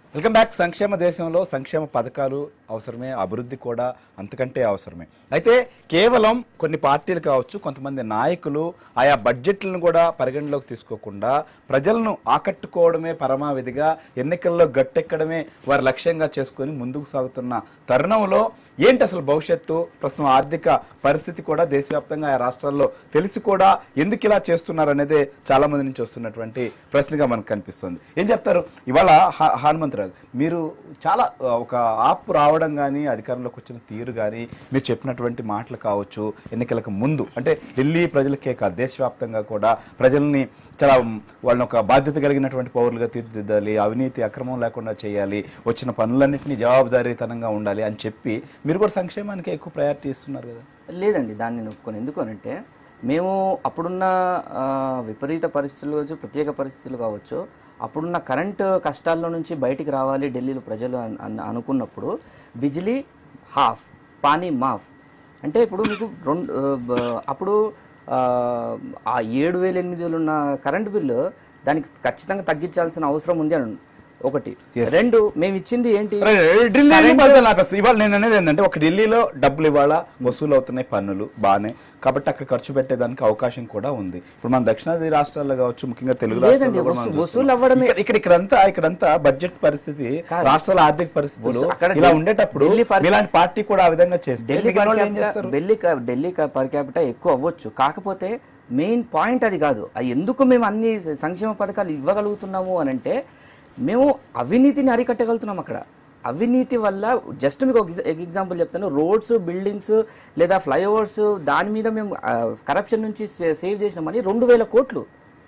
Welcome back సంక్షేమ దేశంలో సంక్షేమ పథకాలు అవసరమే అభివృద్ధి కూడా అంతకంటే అవసరమే అయితే కేవలం కొన్ని పార్టీలు కావచ్చు కొంతమంది నాయకులు ఆయా బడ్జెట్లను కూడా పరిగణలోకి తీసుకోకుండా ప్రజలను ఆకట్టుకోవడమే పరమావిధిగా ఎన్నికల్లో గట్టెక్కడమే వారి లక్ష్యంగా చేసుకొని ముందుకు సాగుతున్న తరుణంలో ఏంటి అసలు భవిష్యత్తు ప్రస్తుతం ఆర్థిక పరిస్థితి కూడా దేశవ్యాప్తంగా ఆ రాష్ట్రాల్లో తెలిసి కూడా ఎందుకు ఇలా చేస్తున్నారు అనేది చాలా మంది నుంచి వస్తున్నటువంటి ప్రశ్నగా మనకు కనిపిస్తుంది ఏం చెప్తారు ఇవాళ హ- హనుమంతరావు మీరు చాలా ఆ, ఒక ఆపు రావడం కానీ అధికారంలోకి వచ్చిన తీరు కానీ మీరు చెప్పినటువంటి మాటలు కావచ్చు ఎన్నికలకు ముందు అంటే ఢిల్లీ ప్రజలకే కాదు దేశవ్యాప్తంగా కూడా ప్రజల్ని చాలా మ్, వాళ్ళని ఒక బాధ్యత కలిగినటువంటి పౌరులుగా తీర్చిదిద్దాలి అవినీతి అక్రమం లేకుండా చేయాలి వచ్చిన పనులన్నింటినీ జవాబుదారీతనంగా ఉండాలి అని చెప్పి మీరు కూడా సంక్షేమానికి ఎక్కువ ప్రయారిటీ ఇస్తున్నారు కదా లేదండి దాన్ని నేను ఒప్పుకోను ఎందుకు అనంటే మేము అప్పుడున్న ఆ, విపరీత పరిస్థితులు కావచ్చు ప్రత్యేక పరిస్థితులు కావచ్చు అప్పుడున్న కరెంట్ కష్టాల్లో నుంచి బయటికి రావాలి ఢిల్లీలో ప్రజలు అన్- అన్- అనుకున్నప్పుడు బిజిలీ హాఫ్ పానీ మాఫ్ అంటే ఇప్పుడు మీకు రెండు ఆ, బ- అప్పుడు ఆ, ఆ ఏడు వేల ఎనిమిది వేలు ఉన్న కరెంట్ బిల్లు దానికి ఖచ్చితంగా తగ్గించాల్సిన అవసరం ఉంది అని ఒకటి రెండు మేము ఇచ్చింది ఏంటి ఢిల్లీ బదులు నాకు అసలు ఇవాళ నేను అనేది ఏంటంటే ఒక ఢిల్లీలో డబ్బులు ఇవాళ వసూలు అవుతున్నాయి పన్నులు బాగానే కాబట్టి అక్కడ ఖర్చు పెట్టేదానికి అవకాశం కూడా ఉంది ఇప్పుడు మన దక్షిణాది రాష్ట్రాల్లో కావచ్చు ముఖ్యంగా తెలుగు లేదండి, రాష్ట్రాల్లో కూడా మనం వసూ- చూస్తున్నాం. వసూలు అవ్వడమే- ఇక్కడ- ఇక్కడ ఇక్కడంతా ఇక్కడంతా బడ్జెట్ పరిస్థితి రాష్ట్రాల ఆర్థిక పరిస్థితులు వసూ- అక్కడ ఇలా ఢిల్లీ- ఉండేటప్పుడు ఢిల్లీ పరి- ఇలాంటి పార్టీ కూడా ఆ విధంగా చేస్తే ఢిల్లీ మిగిలిన పర్ వాళ్ళు ఏం క్యాపిటా చేస్తారు ఢిల్లీ క- ఢిల్లీ క- పర్ క్యాపిటా ఎక్కువ అవ్వచ్చు కాకపోతే మెయిన్ పాయింట్ అది కాదు అది ఎందుకు మేము అన్ని సంక్షేమ పథకాలు ఇవ్వగలుగుతున్నాము అని అంటే మేము అవినీతిని అరికట్టగలుగుతున్నాం అక్కడ అవినీతి వల్ల జస్ట్ మీకు ఒక ఎగ్జాంపుల్ చెప్తాను రోడ్స్ బిల్డింగ్స్ లేదా ఫ్లైఓవర్స్ దాని మీద మేము కరప్షన్ నుంచి సేవ్ చేసిన మనీ రెండు వేల కోట్లు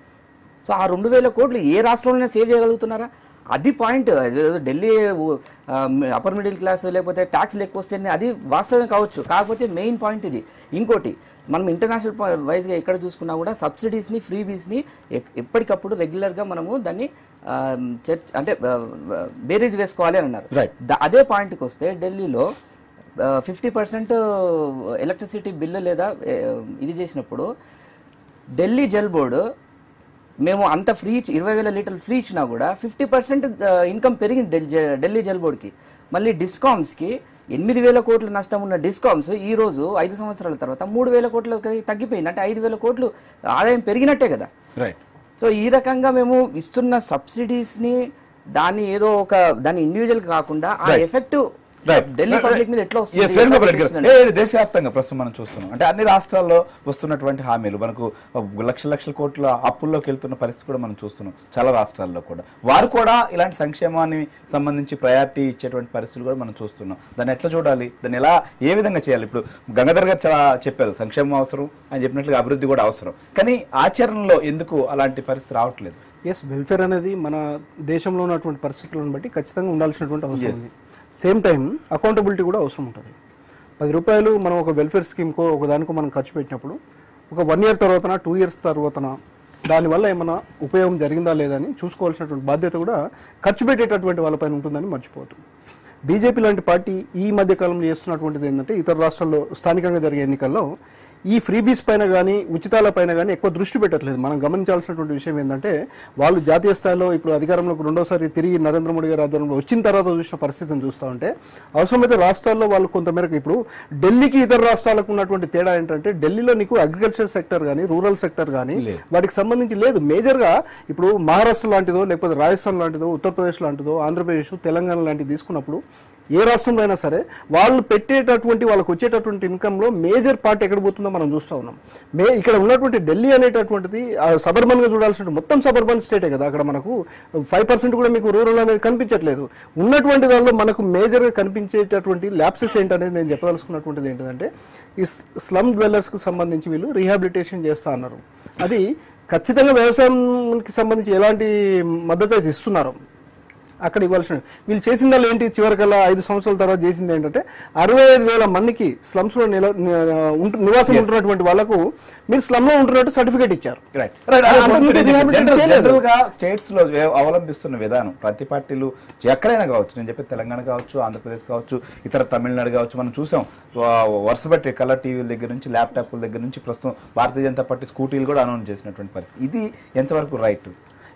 సో ఆ రెండు వేల కోట్లు ఏ రాష్ట్రంలోనే సేవ్ చేయగలుగుతున్నారా అది పాయింట్ అదేదో ఢిల్లీ అప్పర్ మిడిల్ క్లాస్ లేకపోతే ట్యాక్స్లు ఎక్కువ వస్తే అది వాస్తవం కావచ్చు కాకపోతే మెయిన్ పాయింట్ ఇది ఇంకోటి మనం ఇంటర్నేషనల్ వైజ్గా ఎక్కడ చూసుకున్నా కూడా సబ్సిడీస్ని ఫ్రీబీస్ని ఎప్పటికప్పుడు రెగ్యులర్గా మనము దాన్ని ఆ, చర్చ్ అంటే ఆ, బేరీజ్ వేసుకోవాలి అని అన్నారు Right. ద- అదే పాయింట్కి వస్తే ఢిల్లీలో ఫిఫ్టీ పర్సెంట్ ఎలక్ట్రిసిటీ బిల్లు లేదా ఏ, ఇది చేసినప్పుడు ఢిల్లీ జల్ బోర్డు మేము అంత ఫ్రీ ఇచ్చి- ఇరవై వేల లీటర్లు ఫ్రీ ఇచ్చినా కూడా ఫిఫ్టీ పర్సెంట్ ఇన్కమ్ పెరిగింది ఢిల్లీ జ- ఢిల్లీ జల్ బోర్డుకి మళ్ళీ డిస్కామ్స్కి ఎనిమిది వేల కోట్ల నష్టం ఉన్న డిస్కామ్స్ ఈ రోజు ఐదు సంవత్సరాల తర్వాత మూడు వేల కోట్లకి తగ్గిపోయింది అంటే ఐదు వేల కోట్లు ఆదాయం పెరిగినట్టే కదా రైట్ సో ఈ రకంగా మేము ఇస్తున్న సబ్సిడీస్ని దాన్ని ఏదో ఒక దాన్ని ఇండివిజువల్ కాకుండా ఆ ఎఫెక్ట్ రైట్ ఢిల్లీ పబ్లిక్ మీద ఎట్లా వస్తుంది? Yes, వేణుగోపాల్ రెడ్డి గారు. వస్తుందండి. ఏ, ఏ, దేశవ్యాప్తంగా ప్రస్తుతం మనం చూస్తున్నాం అంటే అన్ని రాష్ట్రాల్లో వస్తున్నటువంటి హామీలు మనకు లక్షల లక్షల కోట్ల అప్పుల్లోకి వెళ్తున్న పరిస్థితి కూడా మనం చూస్తున్నాం చాలా రాష్ట్రాల్లో కూడా వారు కూడా ఇలాంటి సంక్షేమాన్ని సంబంధించి ప్రయారిటీ ఇచ్చేటువంటి పరిస్థితులు కూడా మనం చూస్తున్నాం దాన్ని ఎట్లా చూడాలి దాన్ని ఎలా ఏ విధంగా చేయాలి ఇప్పుడు గంగాధర్ గారు చాలా చెప్పారు సంక్షేమం అవసరం అని చెప్పినట్లుగా అభివృద్ధి కూడా అవసరం కానీ ఆచరణలో ఎందుకు అలాంటి పరిస్థితి రావట్లేదు ఎస్ వెల్ఫేర్ అనేది మన దేశంలో ఉన్నటువంటి పరిస్థితులను బట్టి ఖచ్చితంగా ఉండాల్సినటువంటి అవసరం ఉంది సేమ్ టైం అకౌంటబిలిటీ కూడా అవసరం ఉంటుంది పది రూపాయలు మనం ఒక వెల్ఫేర్ స్కీమ్కో ఒక దానికో మనం ఖర్చు పెట్టినప్పుడు ఒక వన్ ఇయర్ తర్వాతన టూ ఇయర్స్ తర్వాతన దానివల్ల ఏమైనా ఉపయోగం జరిగిందా లేదా అని చూసుకోవాల్సినటువంటి బాధ్యత కూడా ఖర్చు పెట్టేటటువంటి వాళ్ళపైన ఉంటుందని మర్చిపోవద్దు బీజేపీ లాంటి పార్టీ ఈ మధ్య కాలంలో చేస్తున్నటువంటిది ఏంటంటే ఇతర రాష్ట్రాల్లో స్థానికంగా జరిగే ఎన్నికల్లో ఈ ఫ్రీబీస్ పైన కానీ ఉచితాల పైన కానీ ఎక్కువ దృష్టి పెట్టట్లేదు మనం గమనించాల్సినటువంటి విషయం ఏంటంటే వాళ్ళు జాతీయ స్థాయిలో ఇప్పుడు అధికారంలోకి రెండోసారి తిరిగి నరేంద్ర మోడీ గారి ఆధ్వర్యంలో వచ్చిన తర్వాత చూసిన పరిస్థితిని చూస్తూ ఉంటే అవసరమైతే రాష్ట్రాల్లో వాళ్ళు కొంతమేరకు ఇప్పుడు ఢిల్లీకి ఇతర రాష్ట్రాలకు ఉన్నటువంటి తేడా ఏంటంటే ఢిల్లీలో నీకు అగ్రికల్చర్ సెక్టర్ కానీ రూరల్ సెక్టర్ కానీ వాటికి సంబంధించి లేదు మేజర్గా ఇప్పుడు మహారాష్ట్ర లాంటిదో లేకపోతే రాజస్థాన్ లాంటిదో ఉత్తరప్రదేశ్ లాంటిదో ఆంధ్రప్రదేశ్ తెలంగాణ లాంటిది తీసుకున్నప్పుడు ఏ రాష్ట్రంలో అయినా సరే వాళ్ళు పెట్టేటటువంటి వాళ్ళకి వచ్చేటటువంటి ఇన్కంలో మేజర్ పార్ట్ ఎక్కడ పోతుందో మనం చూస్తూ ఉన్నాం మే ఇక్కడ ఉన్నటువంటి ఢిల్లీ అనేటటువంటిది సబర్బన్గా చూడాల్సిన మొత్తం సబర్బన్ స్టేటే కదా అక్కడ మనకు ఫైవ్ పర్సెంట్ కూడా మీకు రూరల్ అనేది కనిపించట్లేదు ఉన్నటువంటి దానిలో మనకు మేజర్గా కనిపించేటటువంటి ల్యాప్సెస్ ఏంటనేది నేను చెప్పదలుచుకున్నటువంటిది ఏంటంటే ఈ స్లమ్ డ్వెల్లర్స్కి సంబంధించి వీళ్ళు రీహాబిలిటేషన్ చేస్తా అన్నారు అది ఖచ్చితంగా వ్యవసాయానికి సంబంధించి ఎలాంటి మద్దతు అయితే ఇస్తున్నారు అక్కడ ఇవ్వాల్సిన వీళ్ళు చేసిందల్లా ఏంటి చివరికల్లా ఐదు సంవత్సరాల తర్వాత చేసింది ఏంటంటే అరవై ఐదు వేల మందికి స్లమ్స్ లో నిల- ని- ఉంటు- నివాసం ఉంటున్నటువంటి వాళ్ళకు మీరు స్లమ్ లో ఉంటున్నట్టు సర్టిఫికేట్ ఇచ్చారు రైట్ రైట్ అది అంతకుముందు rehabilitate చేయలేదు. జనరల్ గా స్టేట్స్ లో వే- అవలంబిస్తున్న విధానం ప్రతి పార్టీలు ఎక్కడైనా కావచ్చు నేను చెప్పే తెలంగాణ కావచ్చు ఆంధ్రప్రదేశ్ కావచ్చు ఇతర తమిళనాడు కావచ్చు మనం చూసాం వా- వరుస పెట్టి కలర్ టీవీల దగ్గర నుంచి ల్యాప్టాప్ల దగ్గర నుంచి ప్రస్తుతం భారతీయ జనతా పార్టీ స్కూటీలు కూడా అనౌన్స్ చేసినటువంటి పరిస్థితి ఇది ఎంతవరకు రైట్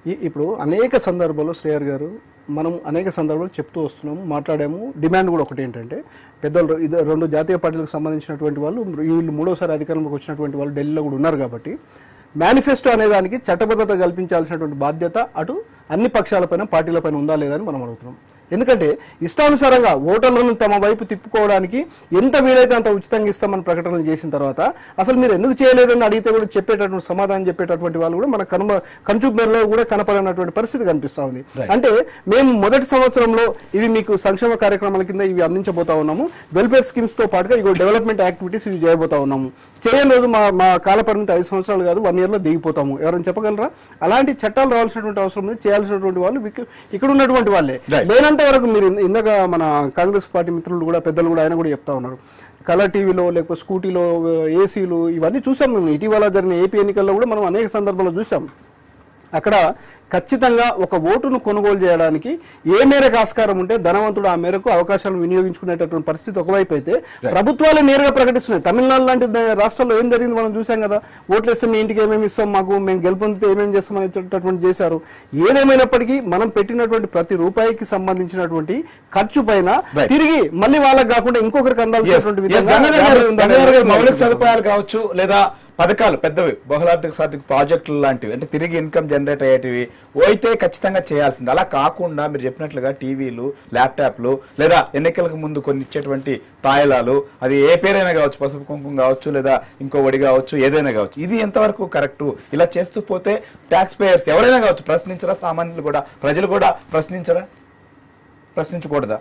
ఈ- ఇప్పుడు అనేక సందర్భాల్లో శ్రేయర్ గారు మనం అనేక సందర్భాలు చెప్తూ వస్తున్నాము మాట్లాడాము డిమాండ్ కూడా ఒకటి ఏంటంటే పెద్దలు ఇది రెండు జాతీయ పార్టీలకు సంబంధించినటువంటి వాళ్ళు వీళ్ళు మూడోసారి అధికారంలోకి వచ్చినటువంటి వాళ్ళు ఢిల్లీలో కూడా ఉన్నారు కాబట్టి మేనిఫెస్టో అనే దానికి చట్టబద్ధత కల్పించాల్సినటువంటి బాధ్యత అటు అన్ని పక్షాలపైన పార్టీలపైన ఉందా లేదా అని మనం అడుగుతున్నాం ఎందుకంటే ఇష్టానుసారంగా ఓటర్లను తమ వైపు తిప్పుకోవడానికి ఎంత వీలైతే అంత ఉచితంగా ఇస్తామని ప్రకటనలు చేసిన తర్వాత అసలు మీరు ఎందుకు చేయలేదని అడిగితే కూడా చెప్పేటటువంటి సమాధానం చెప్పేటటువంటి వాళ్ళు కూడా మన కనుమ కంచు మేరలో కూడా కనపడనటువంటి పరిస్థితి కనిపిస్తా ఉంది అంటే మేము మొదటి సంవత్సరంలో ఇవి మీకు సంక్షేమ కార్యక్రమాల కింద ఇవి అందించబోతా ఉన్నాము వెల్ఫేర్ స్కీమ్స్ తో పాటుగా ఇగో డెవలప్మెంట్ యాక్టివిటీస్ ఇవి చేయబోతా ఉన్నాము చేయని రోజు మా మా కాల పరిమితి ఐదు సంవత్సరాలు కాదు వన్ ఇయర్ లో దిగిపోతాము ఎవరైనా చెప్పగలరా అలాంటి చట్టాలు రావాల్సినటువంటి అవసరం ఉంది చేయాల్సినటువంటి వాళ్ళు ఇక- ఇక్కడ ఉన్నటువంటి వాళ్ళే Right. లేనంత వరకు మీరు ఇంద- ఇందాక మన కాంగ్రెస్ పార్టీ మిత్రులు కూడా పెద్దలు కూడా ఆయన కూడా చెప్తా ఉన్నారు కలర్ టీవీలో లేకపోతే స్కూటీలో ఏసీలు ఇవన్నీ చూసాం మేము ఇటీవల జరిగిన ఏపీ ఎన్నికల్లో కూడా మనం అనేక సందర్భాల్లో చూసాం అక్కడ ఖచ్చితంగా ఒక ఓటును కొనుగోలు చేయడానికి ఏ మేరకు ఆస్కారం ఉంటే ధనవంతుడు ఆ మేరకు అవకాశాలను వినియోగించుకునేటటువంటి పరిస్థితి ఒకవైపు అయితే ప్రభుత్వాలే నేరుగా ప్రకటిస్తున్నాయి తమిళనాడు లాంటి ద- రాష్ట్రాల్లో ఏం జరిగింది మనం చూసాం కదా ఓట్లు వేస్తే మీ ఇంటికి ఏమేమి ఇస్తాం మాకు మేము గెలుపొందితే ఏమేమి చేస్తాం అనేటటువంటి చేశారు ఏదేమైనప్పటికీ మనం పెట్టినటువంటి ప్రతి రూపాయికి సంబంధించినటువంటి ఖర్చు పైన Right. తిరిగి మళ్ళీ వాళ్ళకి కాకుండా ఇంకొకరికి Yes, అందాల్సినటువంటి yes, విధంగా గంగాధర్ గారు, రాబడి ఉందని గంగాధర్ గారు మౌలిక చెప్తున్నారు. సదుపాయాలు కావచ్చు లేదా పథకాలు పెద్దవి బహుళార్థక సాధిక ప్రాజెక్టులు లాంటివి అంటే తిరిగి ఇన్కమ్ జనరేట్ అయ్యేటివి అయితే ఖచ్చితంగా చేయాల్సింది అలా కాకుండా మీరు చెప్పినట్లుగా టీవీలు ల్యాప్టాప్లు లేదా ఎన్నికలకు ముందు కొన్ని ఇచ్చేటువంటి తాయిలాలు అది ఏ పేరైనా కావచ్చు పసుపు కుంకుమ కావచ్చు లేదా ఇంకో వడి కావచ్చు ఏదైనా కావచ్చు ఇది ఎంతవరకు కరెక్ట్ ఇలా చేస్తూ పోతే ట్యాక్స్ పేయర్స్ ఎవరైనా కావచ్చు ప్రశ్నించరా సామాన్యులు కూడా ప్రజలు కూడా ప్రశ్నించరా ప్రశ్నించకూడదా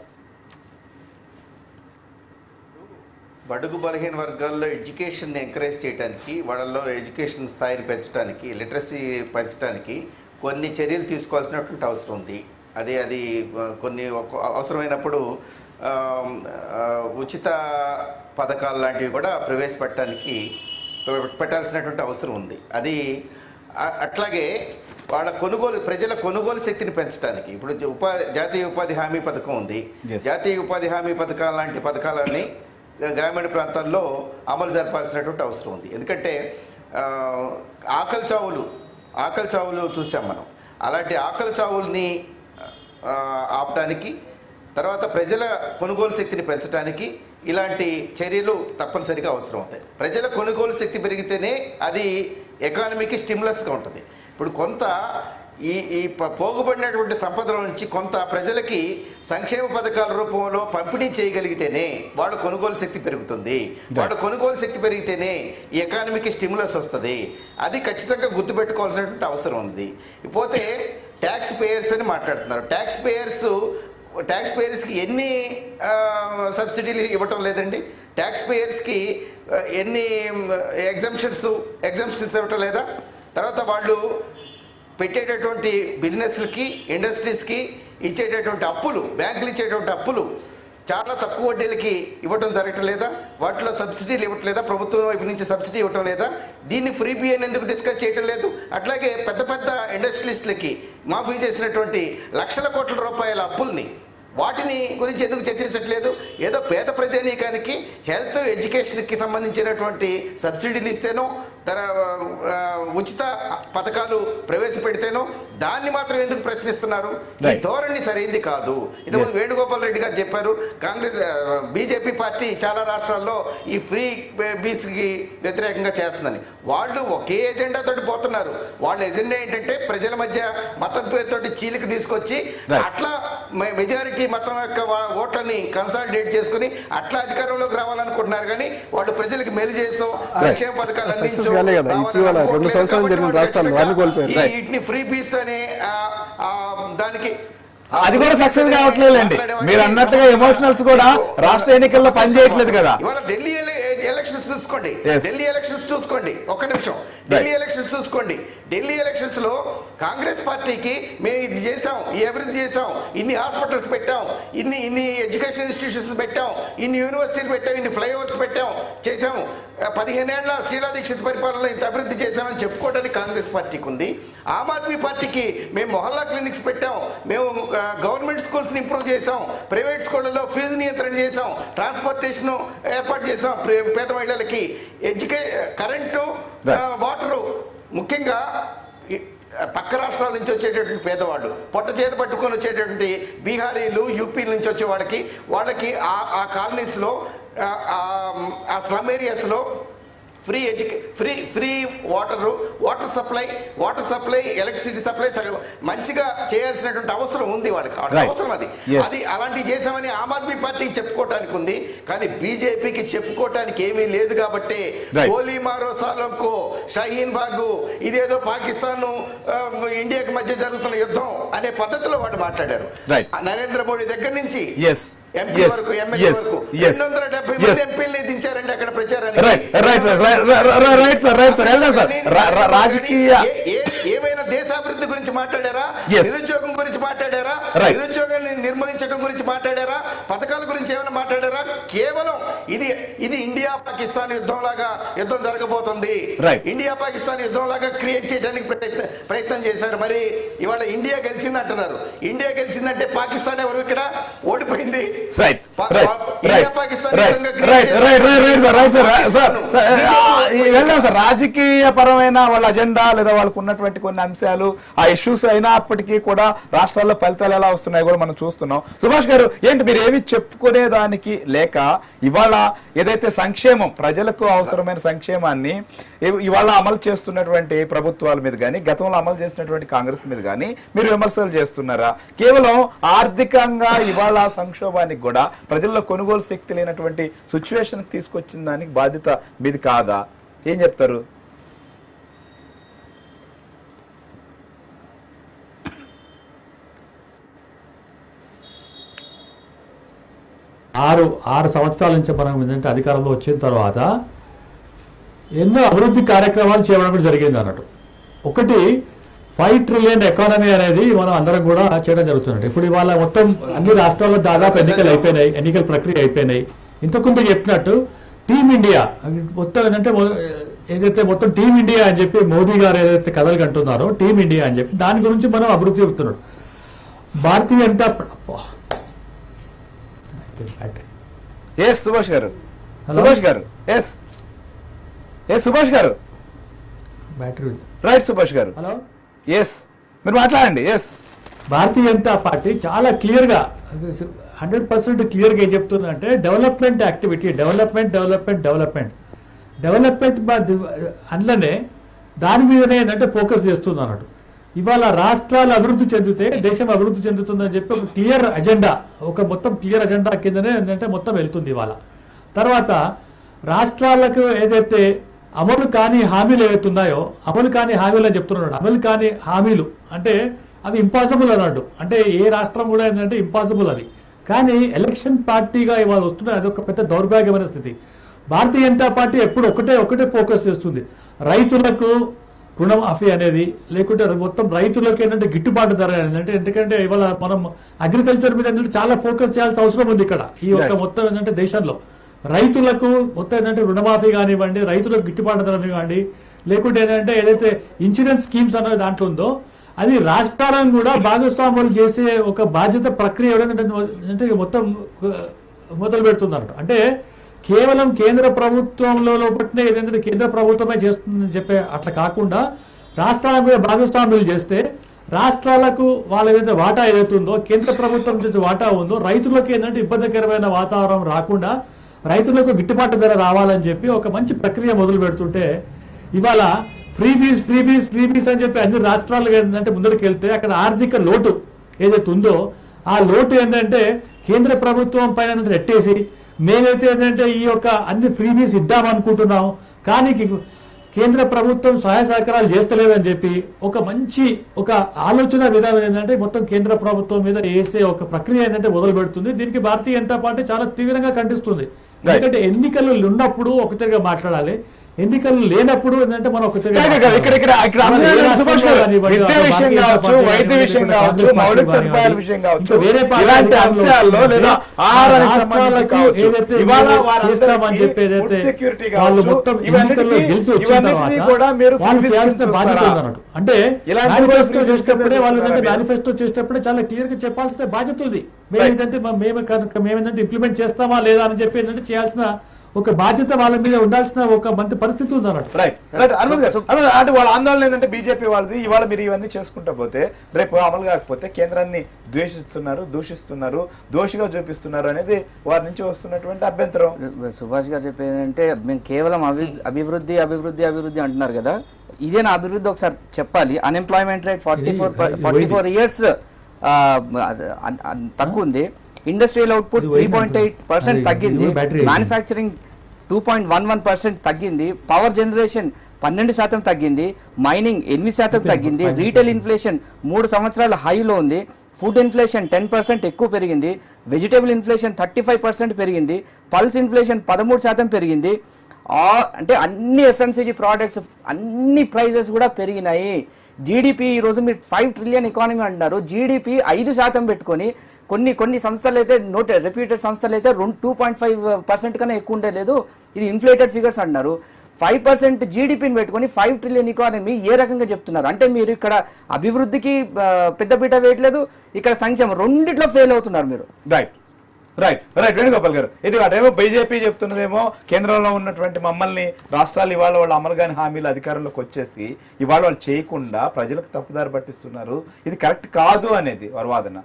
బడుగు బలహీన వర్గాల్లో ఎడ్యుకేషన్ ఎంకరేజ్ చేయడానికి వాళ్ళలో ఎడ్యుకేషన్ స్థాయిని పెంచడానికి లిటరసీ పెంచడానికి కొన్ని చర్యలు తీసుకోవాల్సినటువంటి అవసరం ఉంది అదే అది ఆ, కొన్ని ఒక- అవసరమైనప్పుడు ఆ, ఆ, ఉచిత పథకాలు లాంటివి కూడా ప్రవేశపెట్టడానికి పె- పెట్టాల్సినటువంటి అవసరం ఉంది అది అ- అట్లాగే వాళ్ళ కొనుగోలు ప్రజల కొనుగోలు శక్తిని పెంచడానికి ఇప్పుడు ఉపాధి జాతీయ ఉపాధి హామీ పథకం ఉంది Yes. జాతీయ ఉపాధి హామీ పథకాలు లాంటి పథకాలని గ్రామీణ ప్రాంతాల్లో అమలు జరపాల్సినటువంటి అవసరం ఉంది ఎందుకంటే ఆ, ఆకలి చావులు ఆకలి చావులు చూసాం మనం అలాంటి ఆకలి చావుల్ని ఆ, ఆపడానికి తర్వాత ప్రజల కొనుగోలు శక్తిని పెంచడానికి ఇలాంటి చర్యలు తప్పనిసరిగా అవసరం అవుతాయి ప్రజల కొనుగోలు శక్తి పెరిగితేనే అది ఎకానమీకి స్టిమ్యులస్గా ఉంటుంది ఇప్పుడు కొంత ఈ ఈ ప- పోగుబడినటువంటి సంపదల నుంచి కొంత ప్రజలకి సంక్షేమ పథకాల రూపంలో పంపిణీ చేయగలిగితేనే వాళ్ళ కొనుగోలు శక్తి పెరుగుతుంది వాళ్ళ కొనుగోలు శక్తి పెరిగితేనే ఈ ఎకానమీకి స్టిమ్యులస్ వస్తుంది అది ఖచ్చితంగా గుర్తుపెట్టుకోవాల్సినటువంటి అవసరం ఉంది పోతే ట్యాక్స్ పేయర్స్ అని మాట్లాడుతున్నారు ట్యాక్స్ పేయర్స్ ట్యాక్స్ పేయర్స్కి ఎన్ని ఆ, సబ్సిడీలు ఇవ్వటం లేదండి ట్యాక్స్ పేయర్స్కి ఆ, ఎన్ని ఎగ్జామ్షన్స్ ఎగ్జామ్షన్స్ ఇవ్వటం లేదా తర్వాత వాళ్ళు పెట్టేటటువంటి బిజినెస్లకి ఇండస్ట్రీస్కి ఇచ్చేటటువంటి అప్పులు బ్యాంకులు ఇచ్చేటువంటి అప్పులు చాలా తక్కువ వడ్డీలకి ఇవ్వటం జరగటం లేదా వాటిలో సబ్సిడీలు ఇవ్వట్లేదా ప్రభుత్వం వైపు నుంచి సబ్సిడీ ఇవ్వటం లేదా దీన్ని ఫ్రీ బియ్యం ఎందుకు డిస్కస్ చేయటం లేదు అట్లాగే పెద్ద పెద్ద ఇండస్ట్రియలిస్టులకి మాఫీ చేసినటువంటి లక్షల కోట్ల రూపాయల అప్పుల్ని వాటిని గురించి ఎందుకు చర్చించట్లేదు ఏదో పేద ప్రజానీకానికి హెల్త్ ఎడ్యుకేషన్కి సంబంధించినటువంటి సబ్సిడీలు ఇస్తేనో తర ఆ, ఉచిత పథకాలు ప్రవేశపెడితేనో దాన్ని మాత్రం ఎందుకు ప్రశ్నిస్తున్నారు ఈ Right. ధోరణి సరైంది కాదు ఇంతకుముందు వేణుగోపాల్ రెడ్డి గారు చెప్పారు కాంగ్రెస్ బీజేపీ పార్టీ చాలా రాష్ట్రాల్లో ఈ ఫ్రీ బీస్కి వ్యతిరేకంగా చేస్తుందని వాళ్ళు ఒకే ఎజెండా తోటి పోతున్నారు వాళ్ళ ఎజెండా ఏంటంటే ప్రజల మధ్య మతం పేరుతోటి చీలిక తీసుకొచ్చి Right. అట్లా మె- మెజారిటీ మతం యొక్క వా- ఓట్లని కన్సాలిడేట్ చేసుకుని అట్లా అధికారంలోకి రావాలనుకుంటున్నారు కానీ వాళ్ళు ప్రజలకు మేలు చేసాం సంక్షేమ పథకాలు Success అందించు కాలే కదా. రావాలని ఇటీవల రెండు అనుకోవట్లేదు సంవత్సరాలు కాబట్టి జరిగిన వాళ్ళు రాష్ట్రాలు ఖచ్చితంగా అన్ని కోల్పోయారు. ఈ- Right. వీటిని ఫ్రీ పీస్ అనే ఆ, ఆ, దానికి అది కూడా సక్సెస్ కావట్లేదండి మీరు అన్నట్టుగా ఎమోషనల్స్ కూడా రాష్ట్ర ఎన్నికల్లో పనిచేయట్లేదు కదా ఇవాళ ఢిల్లీ ఎల- ఎలక్షన్స్ చూసుకోండి Yes. ఢిల్లీ ఎలక్షన్స్ చూసుకోండి ఒక్క నిమిషం ఢిల్లీ ఎలక్షన్స్ చూసుకోండి ఢిల్లీ ఎలక్షన్స్ లో కాంగ్రెస్ పార్టీకి మేము ఇది చేసాం ఈ అభివృద్ధి చేసాం ఇన్ని హాస్పిటల్స్ పెట్టాం ఇన్ని ఇన్ని ఎడ్యుకేషన్ ఇన్స్టిట్యూషన్స్ పెట్టాం ఇన్ని యూనివర్సిటీలు పెట్టాం ఇన్ని ఫ్లైఓవర్స్ పెట్టాం చేసాం ఆ, పదిహేనేళ్ల శీలా దీక్షిత్ పరిపాలనలో ఇంత అభివృద్ధి చేశామని చెప్పుకోవడానికి కాంగ్రెస్ పార్టీకి ఉంది ఆమ్ ఆద్మీ పార్టీకి మేము మొహల్లా క్లినిక్స్ పెట్టాం మేము ఆ, గవర్నమెంట్ స్కూల్స్ని ఇంప్రూవ్ చేసాం ప్రైవేట్ స్కూళ్ళలో ఫీజు నియంత్రణ చేసాం ట్రాన్స్పోర్టేషన్ ఏర్పాటు చేసాం ప్రే- పేద మహిళలకి ఎడ్యుకే కరెంటు Right. ఆ, వాటరు ముఖ్యంగా ఈ- పక్క రాష్ట్రాల నుంచి వచ్చేటటువంటి పేదవాళ్ళు పొట్ట చేత పట్టుకొని వచ్చేటటువంటి బీహారీలు యూపీ నుంచి వచ్చే వాళ్ళకి వాళ్ళకి ఆ ఆ కాలనీస్లో ఆ- ఆ- ఆ స్లమ్ ఏరియాస్లో ఫ్రీ ఎడ్యుకే free free water water supply water supply electricity supply సగం మంచిగా చేయాల్సినటువంటి అవసరం ఉంది వాళ్ళకి వాళ్ళకి Right. అవసరం అది Yes. అది అలాంటివి చేసామని ఆమ్ ఆద్మీ పార్టీ చెప్పుకోవటానికి ఉంది కానీ బీజేపీకి చెప్పుకోవటానికి ఏమీ లేదు కాబట్టి Right. గోలీ మారో సాలంకో షహీన్ బాగు ఇదేదో పాకిస్తాన్ ఇండియాకి మధ్య జరుగుతున్న యుద్ధం అనే పద్ధతిలో వాడు మాట్లాడారు Right. ఆ నరేంద్ర మోడీ దగ్గర నుంచి ఎస్ ఎంపీ Yes. వరకు ఎమ్మెల్యే Yes. వరకు Yes. రెండు వందల డెబ్బై Yes. మంది ఎంపీలని దించారండి అక్కడ ప్రచారానికి right right right sir right sir వెళ్దాం సార్ రా- రా- రాజకీయ ఏ- ఏ- ఏమైనా దేశాభివృద్ధి గురించి మాట్లాడారా Yes. నిరుద్యోగం గురించి మాట్లాడారా Right. నిరుద్యోగాన్ని నిర్మూలించడం గురించి మాట్లాడారా పథకాల గురించి ఏమైనా మాట్లాడారా కేవలం ఇది ఇది ఇండియా పాకిస్తాన్ యుద్ధం లాగా యుద్ధం జరగబోతుంది Right. ఇండియా పాకిస్తాన్ యుద్ధం లాగా క్రియేట్ చేయడానికి ప్రయత్న ప్రయత్నం చేశారు మరి ఇవాళ ఇండియా గెలిచింది అంటున్నారు ఇండియా గెలిచిందంటే పాకిస్తాన్ ఎవరు ఇక్కడ ఓడిపోయింది రైట్ పా- right India right Pakistan right యుద్ధంగా create రైట్ చేశారు. Right right right sir right sir sir Pakistan sir BJP ఈ వెళ్దాం సార్ రాజకీయ పరమైన వాళ్ళ అజెండా లేదా వాళ్ళకు ఉన్నటువంటి కొన్ని అంశాలు ఆ ఇష్యూస్ అయినప్పటికీ కూడా రాష్ట్రాల్లో ఫలితాలు ఎలా వస్తున్నాయి కూడా మనం చూస్తున్నాం సుభాష్ గారు ఏంటి మీరు ఏమి చెప్పుకునే దానికి లేక ఇవాళ ఏదైతే సంక్షేమం ప్రజలకు అవసరమైన సంక్షేమాన్ని ఇ- ఇవాళ అమలు చేస్తున్నటువంటి ప్రభుత్వాల మీద కానీ గతంలో అమలు చేసినటువంటి కాంగ్రెస్ మీద కానీ మీరు విమర్శలు చేస్తున్నారా కేవలం ఆర్థికంగా ఇవాళ సంక్షోభానికి కూడా ప్రజల్లో కొనుగోలు శక్తి లేనటువంటి సిచ్యువేషన్ తీసుకొచ్చిన దానికి బాధ్యత మీది కాదా ఏం చెప్తారు ఆరు ఆరు సంవత్సరాల నుంచి మనం ఏంటంటే అధికారంలో వచ్చిన తర్వాత ఎన్నో అభివృద్ధి కార్యక్రమాలు చేయడం కూడా జరిగింది అన్నట్టు ఒకటి ఫైవ్ ట్రిలియన్ ఎకానమీ అనేది మనం అందరం కూడా చేయడం జరుగుతున్నట్టు ఇప్పుడు ఇవాళ మొత్తం అన్ని రాష్ట్రాల్లో దాదాపు ఎన్నికలు అయిపోయినాయి ఎన్నికల ప్రక్రియ అయిపోయినాయి ఇంతకుందు చెప్పినట్టు టీమ్ ఇండియా మొత్తం ఏంటంటే మొ- ఏదైతే మొత్తం టీమ్ ఇండియా అని చెప్పి మోదీ గారు ఏదైతే కథలు కంటున్నారో టీమ్ ఇండియా అని చెప్పి దాని గురించి మనం అభివృద్ధి చెబుతున్నాడు భారతీయ జనతా ప- బ్యాటరీ ఎస్ సుభాష్ గారు Hello? సుభాష్ గారు ఎస్ ఎస్ సుభాష్ గారు బ్యాటరీ రైట్ సుభాష్ గారు హలో ఎస్ మీరు మాట్లాడండి ఎస్ భారతీయ జనతా పార్టీ చాలా క్లియర్ గా హండ్రెడ్ పర్సెంట్ క్లియర్ గా ఏం చెప్తుందంటే development activity development development development development అందులోనే దాని మీదనే ఏంటంటే ఫోకస్ చేస్తుంది అన్నట్టు ఇవాళ రాష్ట్రాలు అభివృద్ధి చెందితే దేశం అభివృద్ధి చెందుతుందని చెప్పి ఒక క్లియర్ అజెండా ఒక మొత్తం క్లియర్ అజెండా కిందనే ఏంటంటే మొత్తం వెళ్తుంది ఇవాళ తర్వాత రాష్ట్రాలకు ఏదైతే అమలు కాని హామీలు ఏవైతే ఉన్నాయో అమలు కాని హామీలు అని చెప్తున్నాడు అమలు కాని హామీలు అంటే అవి ఇంపాసిబుల్ అన్నట్టు అంటే ఏ రాష్ట్రం కూడా ఏంటంటే ఇంపాసిబుల్ అది కానీ ఎలక్షన్ పార్టీగా ఇవాళ వస్తున్న అది ఒక పెద్ద దౌర్భాగ్యమైన స్థితి భారతీయ జనతా పార్టీ ఎప్పుడు ఒకటే ఒకటే ఫోకస్ చేస్తుంది రైతులకు రుణమాఫీ అనేది లేకుంటే మొత్తం రైతులకు ఏంటంటే గిట్టుబాటు ధర అనేది అంటే ఎందుకంటే ఇవాళ మనం అగ్రికల్చర్ మీద ఏంటంటే చాలా ఫోకస్ చేయాల్సిన అవసరం ఉంది ఇక్కడ ఈ ఒక్క Right. మొత్తం ఏంటంటే దేశంలో రైతులకు మొత్తం ఏంటంటే రుణమాఫీ కానివ్వండి రైతులకు గిట్టుబాటు ధర కానివ్వండి లేకుంటే ఏంటంటే ఏదైతే ఇన్సూరెన్స్ స్కీమ్స్ అనేది దాంట్లో ఉందో అది రాష్ట్రాలను కూడా భాగస్వాములు చేసే ఒక బాధ్యత ప్రక్రియ ఏంటంటే అంటే మొత్తం ఆ, మొదలు పెడుతున్నారు అంటే కేవలం కేంద్ర ప్రభుత్వంలో లోపట్నే ఏదంటే కేంద్ర ప్రభుత్వమే చేస్తుందని చెప్పే అట్లా కాకుండా రాష్ట్రాల మీద భాగస్వాములు చేస్తే రాష్ట్రాలకు వాళ్ళ ఏదైతే వాటా ఏదైతే ఉందో కేంద్ర ప్రభుత్వం చేసే వాటా ఉందో రైతులకు ఏంటంటే ఇబ్బందికరమైన వాతావరణం రాకుండా రైతులకు గిట్టుబాటు ధర రావాలని చెప్పి ఒక మంచి ప్రక్రియ మొదలు పెడుతుంటే ఇవాళ ఫ్రీ బీస్ ఫ్రీ బీస్ ఫ్రీ బీస్ అని చెప్పి అన్ని రాష్ట్రాలు ఏంటంటే ముందరికి వెళ్తే అక్కడ ఆర్థిక లోటు ఏదైతే ఉందో ఆ లోటు ఏంటంటే కేంద్ర ప్రభుత్వం పైన ఏంటంటే నెట్టేసి మేమైతే ఏంటంటే ఈ యొక్క అన్ని ఫ్రీ బీస్ ఇద్దామనుకుంటున్నాం కానీ కి- కేంద్ర ప్రభుత్వం సహాయ సహకారాలు చేస్తలేదని చెప్పి ఒక మంచి ఒక ఆలోచన విధానం ఏంటంటే మొత్తం కేంద్ర ప్రభుత్వం మీద వేసే ఒక ప్రక్రియ ఏంటంటే మొదలు పెడుతుంది దీనికి భారతీయ జనతా పార్టీ చాలా తీవ్రంగా ఖండిస్తుంది ఎందుకంటే ఎన్నికలు ఉన్నప్పుడు ఒక తిరిగా మాట్లాడాలి ఎన్నికలు లేనప్పుడు ఏంటంటే మనం ఒక తిరిగా కాదు, కాదు, ఇక్కడ ఇక్కడ ఇక్కడ మన అంశాలు ఏ సుభాష్ రాష్ట్రంలో గారు, కానివ్వండి, విద్యా అటు విషయం భారతీయ జనతా కావచ్చు పార్టీ వైద్య కానివ్వండి, విషయం లేకుంటే కావచ్చు కాంగ్రెస్ మౌలిక పార్టీ సదుపాయాల కానివ్వండి, విషయం కావచ్చు ఇంకా వేరే పార్టీ ఇలాంటి అధికారంలో అంశాల్లో వస్తుంటే లేదా ఆ ఆహారానికి సంబంధించి రాష్ట్రాలకు కావచ్చు ఏదైతే ఇవాళ మీరు వారందరికీ చేస్తామని చెప్పి ఏదైతే ఫుడ్ సెక్యూరిటీ వాళ్ళు కావచ్చు, మొత్తం ఇవన్నిటికీ- ఎన్నికల్లో గెలిచి వచ్చిన ఇవన్నిటినీ తర్వాత కూడా మీరు వాళ్ళు free చేయాల్సిన business బాధ్యత చూస్తారా? ఉంది అన్నట్టు అంటే ఇలాంటి మేనిఫెస్టో free business చేసేటప్పుడే వాళ్ళు చూస్తారా ఏంటంటే మీరు? మేనిఫెస్టో చేసేటప్పుడే చాలా క్లియర్ గా చెప్పాల్సిన బాధ్యత ఉంది మేము Right. ఏంటంటే మ- మేము కనుక మేము ఏంటంటే ఇంప్లిమెంట్ చేస్తామా లేదా అని చెప్పి ఏంటంటే చేయాల్సిన ఒక బాధ్యత వాళ్ళ మీద ఉండాల్సిన ఒక మంచి పరిస్థితి ఉంది అన్నట్టు రైట్ రైట్ అనుమతి గారు అనుమతి, అంటే వాళ్ళ ఆందోళన ఏంటంటే బీజేపీ వాళ్ళది ఇవాళ మీరు ఇవన్నీ చేసుకుంటా పోతే రేపు అమలు కాకపోతే కేంద్రాన్ని ద్వేషిస్తున్నారు దూషిస్తున్నారు దోషిగా చూపిస్తున్నారు అనేది వారి నుంచి వస్తున్నటువంటి అభ్యంతరం సుభాష్ గారు చెప్పేది అంటే మేము కేవలం అభి అభివృద్ధి అభివృద్ధి అభివృద్ధి అంటున్నారు కదా ఇదే నా అభివృద్ధి ఒకసారి చెప్పాలి అన్ఎంప్లాయ్మెంట్ రేట్ ఫార్టీ ఫోర్ ఇది ఫార్టీ ఫోర్ ఇయర్స్ తక్కువ ఉంది ఇండస్ట్రియల్ అవుట్పుట్ ఇది త్రీ వైట్ పాయింట్ ఎయిట్ పర్సెంట్ అది తగ్గింది ఇది బ్యాటరీ ఇది. Manufacturing two point one one percent తగ్గింది పవర్ జనరేషన్ పన్నెండు శాతం తగ్గింది మైనింగ్ ఎనిమిది శాతం తగ్గింది రీటైల్ ఇన్ఫ్లేషన్ మూడు సంవత్సరాల హైలో ఉంది ఫుడ్ ఇన్ఫ్లేషన్ టెన్ పర్సెంట్ ఎక్కువ పెరిగింది vegetable inflation thirty five percent పెరిగింది పల్స్ ఇన్ఫ్లేషన్ పదమూడు శాతం పెరిగింది ఆ- అంటే అన్ని ఎఫ్ఎంసీజీ ప్రోడక్ట్స్ అన్ని ప్రైజెస్ కూడా పెరిగినాయి జీడిపి ఈ రోజు మీరు ఫైవ్ ట్రిలియన్ ఎకానమీ అంటున్నారు జీడిపి ఐదు శాతం పెట్టుకొని కొన్ని కొన్ని సంస్థలు అయితే నోట్ రెప్యూటెడ్ సంస్థలు అయితే రెండు టూ పాయింట్ ఫైవ్ పర్సెంట్ కన్నా ఎక్కువ ఉండలేదు ఇది ఇన్ఫ్లేటెడ్ ఫిగర్స్ అంటున్నారు ఫైవ్ పర్సెంట్ జీడిపిని పెట్టుకొని ఫైవ్ ట్రిలియన్ ఎకానమీ ఏ రకంగా చెప్తున్నారు అంటే మీరు ఇక్కడ అభివృద్ధికి ఆ, పెద్దపీట వేయట్లేదు ఇక్కడ సంక్షేమం రెండిట్లో ఫెయిల్ అవుతున్నారు మీరు రైట్ రైట్ రైట్ వేణుగోపాల్ గారు ఇది అటేమో బీజేపీ చెప్తున్నదేమో కేంద్రంలో ఉన్నటువంటి మమ్మల్ని రాష్ట్రాలు ఇవాళ వాళ్ళు అమలు కాని హామీలు అధికారంలోకి వచ్చేసి ఇవాళ వాళ్ళు చేయకుండా ప్రజలకు తప్పుదారి పట్టిస్తున్నారు ఇది కరెక్ట్ కాదు అనేది వారి వాదన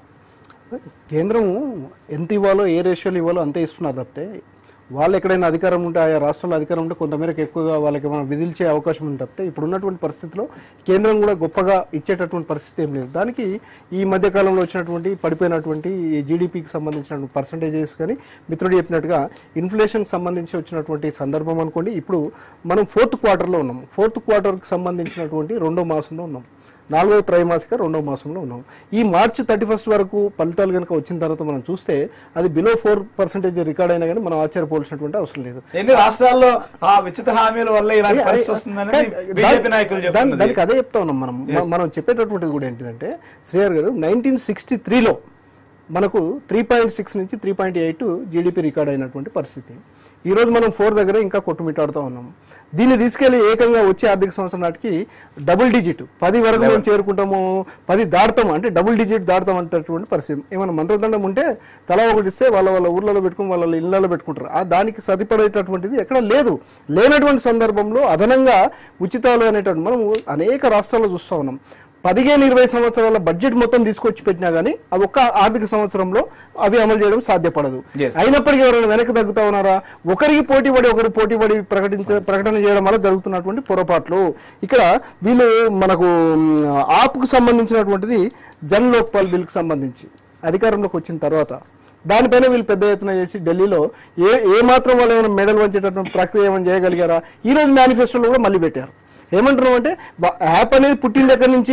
కేంద్రము ఎంత ఇవ్వాలో ఏ రేషియోలు ఇవ్వాలో అంతే ఇస్తున్నారు తప్పితే వాళ్ళు ఎక్కడైనా అధికారం ఉంటే ఆయా రాష్ట్రాల్లో అధికారం ఉంటే కొంతమేరకు ఎక్కువగా వాళ్ళకి మనం విధిల్చే అవకాశం ఉంది తప్పితే ఇప్పుడు ఉన్నటువంటి పరిస్థితిలో కేంద్రం కూడా గొప్పగా ఇచ్చేటటువంటి పరిస్థితి ఏం లేదు దానికి ఈ మధ్య కాలంలో వచ్చినటువంటి పడిపోయినటువంటి జీడిపికి సంబంధించిన పర్సంటేజెస్ కానీ మిత్రుడు చెప్పినట్టుగా ఇన్ఫ్లేషన్కి సంబంధించి వచ్చినటువంటి సందర్భం అనుకోండి ఇప్పుడు మనం ఫోర్త్ క్వార్టర్లో ఉన్నాం ఫోర్త్ క్వార్టర్కి సంబంధించినటువంటి రెండో మాసంలో ఉన్నాం నాలుగో త్రైమాసిక రెండో మాసంలో ఉన్నాం ఈ మార్చి థర్టీ ఫస్ట్ వరకు ఫలితాలు కనుక వచ్చిన తర్వాత మనం చూస్తే అది బిలో ఫోర్ పర్సెంటేజ్ రికార్డ్ అయినా కానీ మనం ఆశ్చర్యపోవాల్సినటువంటి అవసరం లేదు ఎన్ని రాష్ట్రాల్లో ఆ ఉచిత హామీల వల్ల ఇలాంటి అదే- పరిస్థితి అదే- వస్తుందనేది కానీ బీజేపీ దాని- నాయకులు దాని- చెప్తున్నది దానికి అదే చెప్తా ఉన్నాం మనం మ- మనం చెప్పేటటువంటిది కూడా ఏంటంటే శ్రేయర్ గారు నైన్టీన్ సిక్స్టీ త్రీలో మనకు త్రీ పాయింట్ సిక్స్ నుంచి three point eight GDP record అయినటువంటి పరిస్థితి ఈ రోజు మనం ఫోర్ దగ్గర ఇంకా కొట్టుమిట్టాడుతూ ఉన్నాం దీన్ని తీసుకెళ్లి ఏకంగా వచ్చే ఆర్థిక సంవత్సరం నాటికి డబుల్ డిజిట్ పది వరకు మేము చేరుకుంటాము పది దాడతాము అంటే డబుల్ డిజిట్ దాడతాం అంటేటువంటి పరిస్థితి ఏమైనా మంత్రదండం ఉంటే తలా ఒకటి ఇస్తే వాళ్ళ వాళ్ళ ఊర్లలో పెట్టుకుని వాళ్ళ ఇళ్లలో పెట్టుకుంటారు ఆ దానికి సరిపడేటటువంటిది ఎక్కడ లేదు లేనటువంటి సందర్భంలో అదనంగా ఉచితాలు అనేటువంటి మనం అనేక రాష్ట్రాల్లో చూస్తూ ఉన్నాం పదిహేను ఇరవై సంవత్సరాల బడ్జెట్ మొత్తం తీసుకొచ్చి పెట్టినా కానీ అవి ఒక్క ఆర్థిక సంవత్సరంలో అవి అమలు చేయడం సాధ్యపడదు Yes. అయినప్పటికీ ఎవరైనా వెనక్కి తగ్గుతా ఉన్నారా ఒకరికి పోటీ పడి ఒకరు పోటీ పడి ప్రకటించే ప్రకటన చేయడం వల్ల జరుగుతున్నటువంటి పొరపాట్లు ఇక్కడ వీళ్ళు మనకు మ్, ఆప్కు సంబంధించినటువంటిది జన్ లోక్పాల్ బిల్కి సంబంధించి అధికారంలోకి వచ్చిన తర్వాత దానిపైన వీళ్ళు పెద్ద ఎత్తున చేసి ఢిల్లీలో ఏ ఏ మాత్రం వాళ్ళు ఏమైనా మెడల్ వంచేటటువంటి ప్రక్రియ ఏమైనా చేయగలిగారా ఈ రోజు మేనిఫెస్టోలో కూడా మళ్ళీ పెట్టారు ఏమంటున్నాం అంటే బ- యాప్ అనేది పుట్టిన దగ్గర నుంచి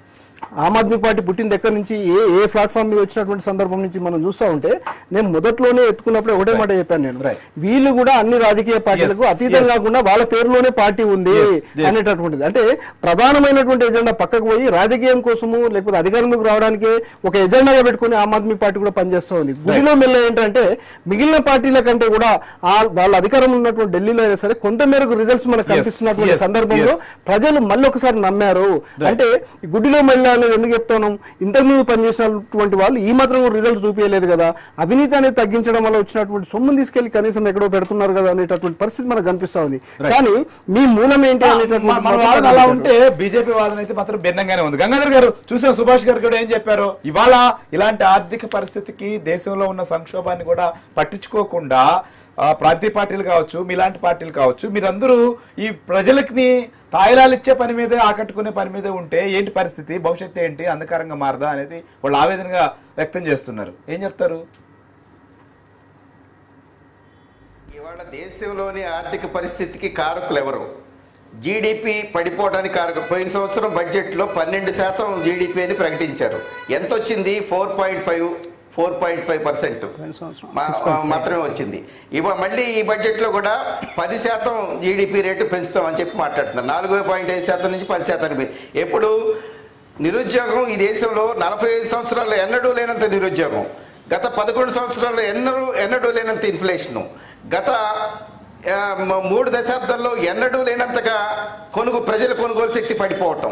ఆమ్ ఆద్మీ పార్టీ పుట్టిన దగ్గర నుంచి ఏ ఏ ప్లాట్ఫామ్ మీద వచ్చినటువంటి సందర్భం నుంచి మనం చూస్తూ ఉంటే నేను మొదట్లోనే ఎత్తుకున్నప్పుడు ఒకటే మాట చెప్పాను నేను Right. వీళ్ళు కూడా అన్ని రాజకీయ పార్టీలకు Yes. అతీతం Yes. కాకుండా వాళ్ళ పేరులోనే పార్టీ ఉంది Yes. Yes. అనేటటువంటిది అంటే ప్రధానమైనటువంటి ఎజెండా పక్కకు పోయి రాజకీయం కోసము లేకపోతే అధికారంలోకి రావడానికి ఒక ఎజెండాగా పెట్టుకుని ఆమ్ ఆద్మీ పార్టీ కూడా పనిచేస్తూ ఉంది గుడిలో మెల్ల ఏంటంటే మిగిలిన పార్టీల కంటే కూడా ఆ వాళ్ళ అధికారంలో ఉన్నటువంటి ఢిల్లీలో అయినా సరే కొంత మేరకు రిజల్ట్స్ మనకు Yes. కనిపిస్తున్నటువంటి Yes. సందర్భంలో Yes. ప్రజలు మళ్ళీ ఒకసారి నమ్మారు అంటే ఈ గుడ్డిలో మళ్ళీ అనేది ఎందుకు చెప్తాను ఇంతకుముందు పనిచేసినటువంటి వాళ్ళు ఈ మాత్రం రిజల్ట్ చూపించలేదు కదా అవినీతి అనేది తగ్గించడం వల్ల వచ్చినటువంటి సొమ్మును తీసుకెళ్లి కనీసం ఎక్కడో పెడుతున్నారు కదా అనేటటువంటి పరిస్థితి మనకు కనిపిస్తా ఉంది కానీ మీ మూలం ఏంటి అనేటటువంటి మన మన మాత్రం వాదన అలా కనిపించదు. ఉంటే బీజేపీ వాదన అయితే మాత్రం భిన్నంగానే ఉంది గంగాధర్ గారు చూసిన సుభాష్ గారు కూడా ఏం చెప్పారు ఇవాళ ఇలాంటి ఆర్థిక పరిస్థితికి దేశంలో ఉన్న సంక్షోభాన్ని కూడా పట్టించుకోకుండా ఆ, ప్రాంతీయ పార్టీలు కావచ్చు మీలాంటి పార్టీలు కావచ్చు మీరందరూ ఈ ప్రజలకి తాయిలాలు ఇచ్చే పని మీదే ఆకట్టుకునే పని మీదే ఉంటే ఏంటి పరిస్థితి భవిష్యత్తు ఏంటి అంధకారంగా మారదా అనేది వాళ్ళు ఆవేదనగా వ్యక్తం చేస్తున్నారు ఏం చెప్తారు ఇవాళ దేశంలోని ఆర్థిక పరిస్థితికి కారకులు ఎవరు జీడిపి పడిపోవడానికి కారకులు పోయిన సంవత్సరం బడ్జెట్లో పన్నెండు శాతం జీడిపి అని ప్రకటించారు ఎంత వచ్చింది four point five four point five percent పోయిన సంవత్సరం మాత్రమే వచ్చింది ఇవ మళ్ళీ ఈ బడ్జెట్లో కూడా పది శాతం జీడిపి రేటు పెంచుతామని చెప్పి మాట్లాడుతున్నారు నాలుగు పాయింట్ ఐదు శాతం నుంచి పది శాతానికి ఎప్పుడు నిరుద్యోగం ఈ దేశంలో నలభై ఐదు సంవత్సరాల్లో ఎన్నడూ లేనంత నిరుద్యోగం గత పదకొండు సంవత్సరాల్లో ఎన్నడూ ఎన్నడూ లేనంత ఇన్ఫ్లేషను గత ఆ, మ- మూడు దశాబ్దాల్లో ఎన్నడూ లేనంతగా కొనుగో ప్రజల కొనుగోలు శక్తి పడిపోవటం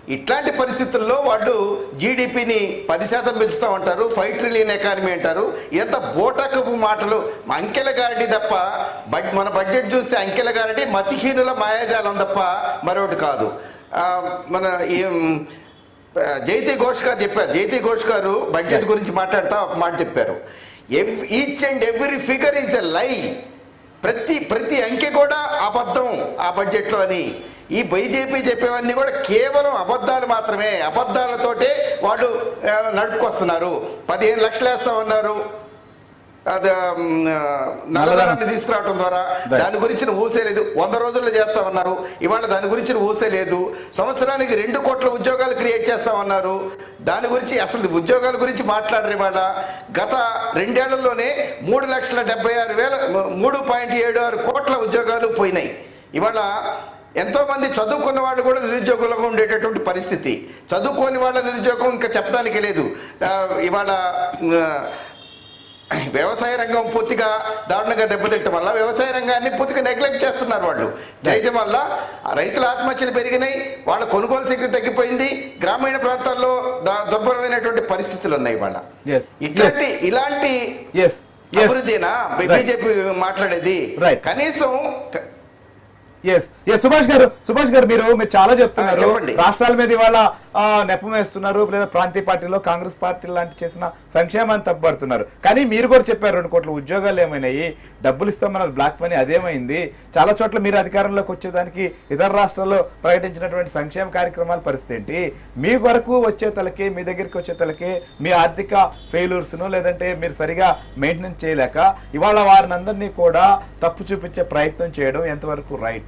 ఇట్లాంటి పరిస్థితుల్లో వాళ్ళు జీడిపిని పది శాతం పెంచుతామంటారు ఫైవ్ ట్రిలియన్ ఎకానమీ అంటారు ఎంత బోటకపు మాటలు అంకెల గారడి తప్ప బడ్- మన బడ్జెట్ చూస్తే అంకెల గారడి మతిహీనుల మాయాజాలం తప్ప మరొకటి కాదు ఆ, మన ఈ జైతి ఘోష్ గారు చెప్పారు జైతి ఘోష్ గారు బడ్జెట్ గురించి మాట్లాడుతా ఒక మాట చెప్పారు each and every figure is a lie ప్రతి ప్రతి అంకె కూడా అబద్ధం ఆ బడ్జెట్లో అని ఈ బీజేపీ చెప్పేవన్నీ కూడా కేవలం అబద్ధాలు మాత్రమే అబద్ధాలతోటే వాళ్ళు ఆ, నడుపుకొస్తున్నారు పదిహేను లక్షలు వేస్తామన్నారు అది ఉమ్, నల్లధనాన్ని తీసుకురావడం ద్వారా Right. దాని గురించిన ఊసే లేదు వంద రోజుల్లో చేస్తామన్నారు ఇవాళ దాని గురించిన ఊసే లేదు సంవత్సరానికి రెండు కోట్ల ఉద్యోగాలు క్రియేట్ చేస్తామన్నారు దాని గురించి అసలు ఉద్యోగాల గురించి మాట్లాడరు ఇవాళ గత రెండేళ్లలోనే మూడు లక్షల డెబ్బై ఆరు వేల మూడు పాయింట్ ఏడు ఆరు కోట్ల ఉద్యోగాలు పోయినాయి ఇవాళ ఎంతో మంది చదువుకున్న వాళ్ళు కూడా నిరుద్యోగులుగా ఉండేటటువంటి పరిస్థితి చదువుకోని వాళ్ళ నిరుద్యోగం ఇంకా చెప్పడానికి లేదు ఆ, ఇవాళ ఆ, వ్యవసాయ రంగం పూర్తిగా దారుణంగా దెబ్బతింటం వల్ల వ్యవసాయ రంగాన్ని పూర్తిగా నెగ్లెక్ట్ చేస్తున్నారు వాళ్ళు చేయటం వల్ల ఆ రైతుల ఆత్మహత్యలు పెరిగినాయి వాళ్ళ కొనుగోలు శక్తి తగ్గిపోయింది గ్రామీణ ప్రాంతాల్లో దా- దుర్భరమైనటువంటి పరిస్థితులు ఉన్నాయి వాళ్ళ Yes. ఇట్లాంటి ఇలాంటి ఎస్ ఎస్ అభివృద్ధినా బీజేపీ మాట్లాడేది Right. కనీసం క- ఎస్ ఎస్ సుభాష్ గారు సుభాష్ గారు మీరు మీరు చాలా చెప్తున్నారు ఆ, చెప్పండి. రాష్ట్రాల మీద ఇవాళ ఆ, నెపం వేస్తున్నారు లేదా ప్రాంతీయ పార్టీలో కాంగ్రెస్ పార్టీ లాంటి చేసిన సంక్షేమాన్ని తప్పుపడుతున్నారు కానీ మీరు కూడా చెప్పారు రెండు కోట్ల ఉద్యోగాలు ఏమైనాయి డబ్బులు ఇస్తామన్నారు బ్లాక్ మనీ అదేమైంది చాలా చోట్ల మీరు అధికారంలోకి వచ్చేదానికి ఇతర రాష్ట్రాల్లో ప్రకటించినటువంటి సంక్షేమ కార్యక్రమాల పరిస్థితి ఏంటి మీ వరకు వచ్చే తలకి మీ దగ్గరికి వచ్చే తలకి మీ ఆర్థిక ఫెయిల్యూర్స్ ను లేదంటే మీరు సరిగా మెయింటెనెన్స్ చేయలేక ఇవాళ వారిని అందరినీ కూడా తప్పు చూపించే ప్రయత్నం చేయడం ఎంతవరకు రైట్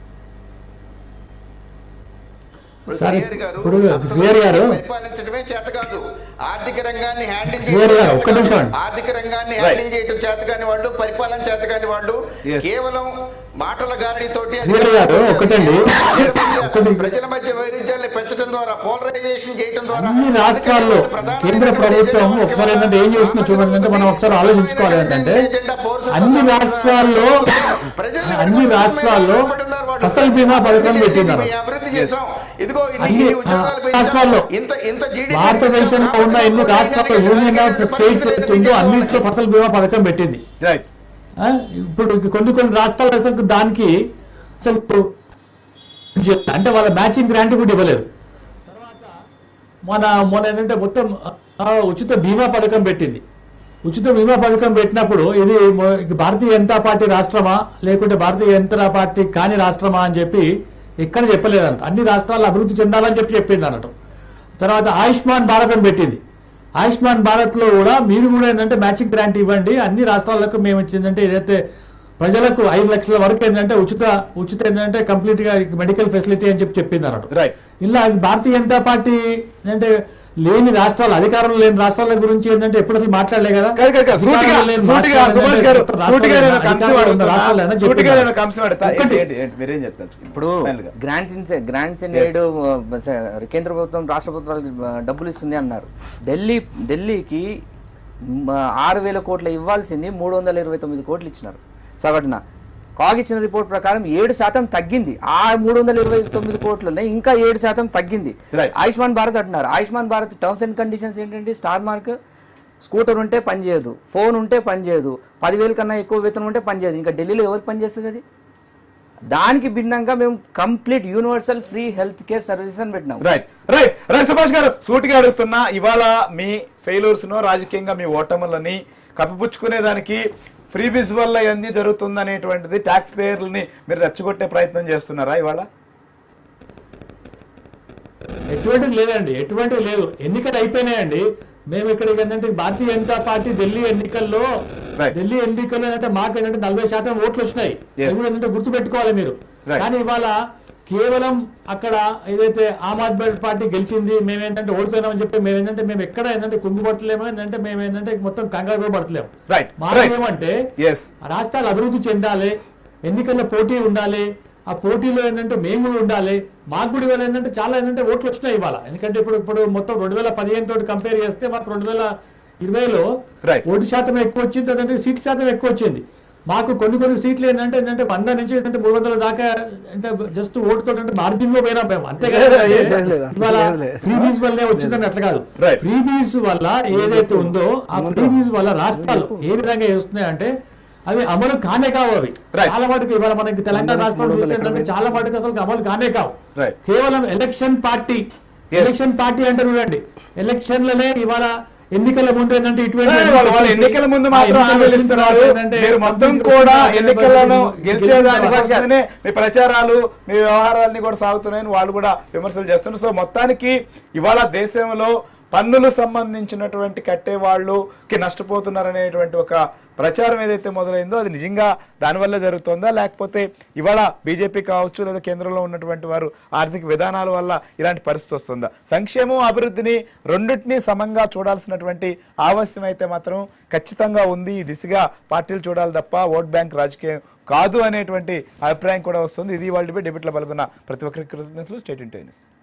ఇప్పుడు సరే, శ్రీహరి గారు ఇప్పుడు అసలు శ్రీహరి గారు పరిపాలించడమే చేత కాదు ఆర్థిక రంగాన్ని హ్యాండిల్ శ్రీహరి చేయడం గారు, చేత ఒక్క కాదు. నిమిషం అండి. ఆర్థిక రంగాన్ని Right. హ్యాండిల్ చేయడం చేత కాని వాళ్ళు పరిపాలన చేత కాని వాళ్ళు Yes. కేవలం మాటల గారడి తోటి శ్రీహరి గారు, ఒకటండి. ఒకటి. ప్రజల మధ్య వైరుధ్యాన్ని పెంచడం ద్వారా పోలరైజేషన్ చేయడం ద్వారా అన్ని రాష్ట్రాల్లో కేంద్ర ప్రభుత్వం ఒకసారి ఏంటంటే ఏం చేస్తుందో చూడండి అంటే మనం ఒకసారి ఆలోచించుకోవాలి ఏంటంటే అన్ని రాష్ట్రాల్లో అన్ని రాష్ట్రాల్లో ఫసల్ బీమా పథకం పెట్టింది అభివృద్ధి చేసాం ఇదిగో ఇన్ని అన్ని, ఇన్ని ఉద్యోగాలు ఆ, పెంచాం. రాష్ట్రాల్లో ఇంత ఇంత GDP భారతదేశంలో పెంచాం. ఉన్న ఎన్ని రాష్ట్రాల్లో యూనియన్ ఆఫ్ స్టేట్స్ ఉందో అన్నింటిలో ఫసల్ బీమా పథకం పెట్టింది రైట్ ఆ, ఇప్పుడు కొన్ని కొన్ని రాష్ట్రాల అసలు దానికి అసలు అంటే వాళ్ళ మ్యాచింగ్ గ్రాంట్ కూడా ఇవ్వలేదు మన మొన్న ఏంటంటే మొత్తం ఆ, ఉచిత బీమా పథకం పెట్టింది ఉచిత బీమా పథకం పెట్టినప్పుడు ఇది మొ- భారతీయ జనతా పార్టీ రాష్ట్రమా లేకుంటే భారతీయ జనతా పార్టీ కాని రాష్ట్రమా అని చెప్పి ఎక్కడ చెప్పలేదంట అన్ని రాష్ట్రాలు అభివృద్ధి చెందాలని చెప్పి చెప్పింది అన్నట్టు తర్వాత ఆయుష్మాన్ భారత్ అని పెట్టింది ఆయుష్మాన్ భారత్ లో కూడా మీరు కూడా ఏంటంటే మ్యాచింగ్ గ్రాంట్ ఇవ్వండి అన్ని రాష్ట్రాలకు మేము ఇచ్చిందంటే ఏదైతే ప్రజలకు ఐదు లక్షల వరకు ఏంటంటే ఉచిత ఉచిత ఏంటంటే కంప్లీట్ గా మెడికల్ ఫెసిలిటీ అని చెప్పి చెప్పింది అన్నట్టు రైట్ ఇలా భారతీయ జనతా పార్టీ అంటే లేని రాష్ట్రాలు అధికారంలో లేని రాష్ట్రాల గురించి ఏంటంటే ఎప్పుడు అసలు మాట్లాడలే కదా కాదు కాదు కాదు. సూటిగా అధికారంలో లేని సూటిగా రాష్ట్రాలు సుభాష్ ఏంటంటే గారు రాష్ట్రాలు సూటిగా నేను అధికారంలో కంసం ఉన్న అడుగుతున్నా. రాష్ట్రాలు ఏమైనా సూటిగా చెప్పండి. నేను కంసం అడుగుతా. ఏంటి, ఒక్కటి. ఏంటి, ఏంటి, మీరేం చెప్తారు ఇప్పుడు Final గా. గ్రాంట్స్ ఇన్- గ్రాంట్స్ ఇన్ ఎయిడ్ ఆ, స- కేంద్ర ప్రభుత్వం రాష్ట్ర ప్రభుత్వాలకు ఆ, డబ్బులు ఇస్తుంది అన్నారు ఢిల్లీ ఢిల్లీకి మ, ఆరు వేల కోట్ల ఇవ్వాల్సింది మూడు వందల ఇరవై తొమ్మిది కోట్లు ఇచ్చినారు సగటున కాగ్ ఇచ్చిన రిపోర్ట్ ప్రకారం ఏడు శాతం తగ్గింది ఆ మూడు వందల ఇరవై తొమ్మిది కోట్లనే ఇంకా ఏడు శాతం తగ్గింది Right. ఆయుష్మాన్ భారత్ అంటున్నారు Ayushman Bharat terms and conditions ఏంటంటే స్టార్ మార్క్ స్కూటర్ ఉంటే పనిచేయదు ఫోన్ ఉంటే పనిచేయదు పదివేల కన్నా ఎక్కువ వేతనం ఉంటే పనిచేయదు ఇంకా ఢిల్లీలో ఎవరికి పనిచేస్తుంది అది దానికి భిన్నంగా మేము complete universal free health care services అని పెట్టినాం రైట్ రైట్ రైట్ సుభాష్ గారు సూటిగా అడుగుతున్నా ఇవాళ మీ ఫెయిల్యూర్స్ ను రాజకీయంగా మీ ఓటములని కప్పిపుచ్చుకునే దానికి ఫ్రీ బిజ్ వల్ల ఎన్ని జరుగుతుంది అనేటువంటిది ట్యాక్స్ పేయర్లని మీరు రెచ్చగొట్టే ప్రయత్నం చేస్తున్నారా ఇవాళ ఎటువంటిది లేదండి ఎటువంటిది లేదు ఎన్నికలు అయిపోయినాయండి మేము ఇక్కడ ఏంటంటే భారతీయ జనతా పార్టీ ఢిల్లీ ఎన్నికల్లో Right. ఢిల్లీ ఎన్నికల్లో ఏంటంటే మాకు ఏంటంటే నలభై శాతం ఓట్లు వచ్చినాయి Yes. అది కూడా ఏంటంటే గుర్తు పెట్టుకోవాలి మీరు Right. కానీ ఇవాళ కేవలం అక్కడ ఏదైతే ఆమ్ ఆద్మీ పార్టీ గెలిచింది మేము ఏంటంటే ఓడిపోయినామని చెప్పి మేము ఏంటంటే మేము ఎక్కడ ఏంటంటే కుంగుపడలేము ఏంటంటే మేము ఏంటంటే మొత్తం కంగారు కూడా పడతలేము Right. మాకు Right. ఏమంటే ఎస్ రాష్ట్రాలు అభివృద్ధి చెందాలి ఎన్నికల్లో పోటీ ఉండాలి ఆ పోటీలో ఏంటంటే మేము కూడా ఉండాలి మాకు కూడా ఇవాళ ఏంటంటే చాలా ఏంటంటే ఓట్లు వచ్చినాయి ఇవాళ ఎందుకంటే ఇప్పుడు ఇప్పుడు మొత్తం రెండు వేల పదిహేను తోటి కంపేర్ చేస్తే మాకు రెండు వేల ఇరవైలో Right. ఓటు శాతం ఎక్కువ వచ్చింది అదంటే సీట్ శాతం ఎక్కువ వచ్చింది మాకు కొన్ని కొన్ని సీట్లు ఏంటంటే ఏంటంటే వంద నుంచి ఏంటంటే మూడు వందల దాకా అంటే జస్ట్ ఓటుతో అంటే మార్జిన్ లో పోయినా మేము అంతే లేదు, లేదు, లేదు, ఇవాళ లేదు, లేదు. ఫ్రీ బీస్ వల్లనే వచ్చిందని అట్లా కాదు Right. ఫ్రీ బీస్ వల్ల ఏదైతే ఉందో ఆ ఫ్రీ బీస్ వల్ల రాష్ట్రాలు ఏ విధంగా చేస్తున్నాయి అంటే అవి అమలు కానే కావు అవి Right. చాలా మటుకు ఇవాళ మనకి తెలంగాణ రాష్ట్రంలో మూడు వందల చూస్తే ఏంటంటే చాలా మటుకు అసలు అమలు కానే కావు Right. కేవలం election party Yes. Election party అంటే చూడండి ఎలక్షన్లనే ఇవాళ ఎన్నికల ముందు ఏంటంటే ఇటువంటి ఏ, వాళ్ళు వాళ్ళు ఎన్నికల ముందు ఆ మాత్రం ఎన్నికలు హామీలు వచ్చిన ఇస్తున్నారు తర్వాత ఏంటంటే మీరు మొత్తం పబ్లిక్ కూడా వచ్చిన ఎన్నికలను గెలిచిన గెలిచేదాని తర్వాత కోసమే మీ ప్రచారాలు మీ వ్యవహారాలన్నీ కూడా సాగుతున్నాయని వాళ్ళు కూడా విమర్శలు చేస్తున్నారు సో మొత్తానికి ఇవాళ దేశంలో పన్నులు సంబంధించినటువంటి కట్టే వాళ్ళుకి నష్టపోతున్నారనేటువంటి ఒక ప్రచారం ఏదైతే మొదలైందో అది నిజంగా దానివల్ల జరుగుతుందా లేకపోతే ఇవాళ బీజేపీ కావచ్చు లేదా కేంద్రంలో ఉన్నటువంటి వారు ఆర్థిక విధానాల వల్ల ఇలాంటి పరిస్థితి వస్తుందా సంక్షేమం అభివృద్ధిని రెండింటినీ సమంగా చూడాల్సినటువంటి ఆవశ్యం అయితే మాత్రం ఖచ్చితంగా ఉంది ఈ దిశగా పార్టీలు చూడాలి తప్ప ఓట్ బ్యాంక్ రాజకీయం కాదు అనేటువంటి అభిప్రాయం కూడా వస్తుంది ఇది వాళ్ళ డిబేట్లో పాల్గొన్న ప్రతి ఒక్కరికి కృతజ్ఞతలు స్టేట్ ఇంటెన్స్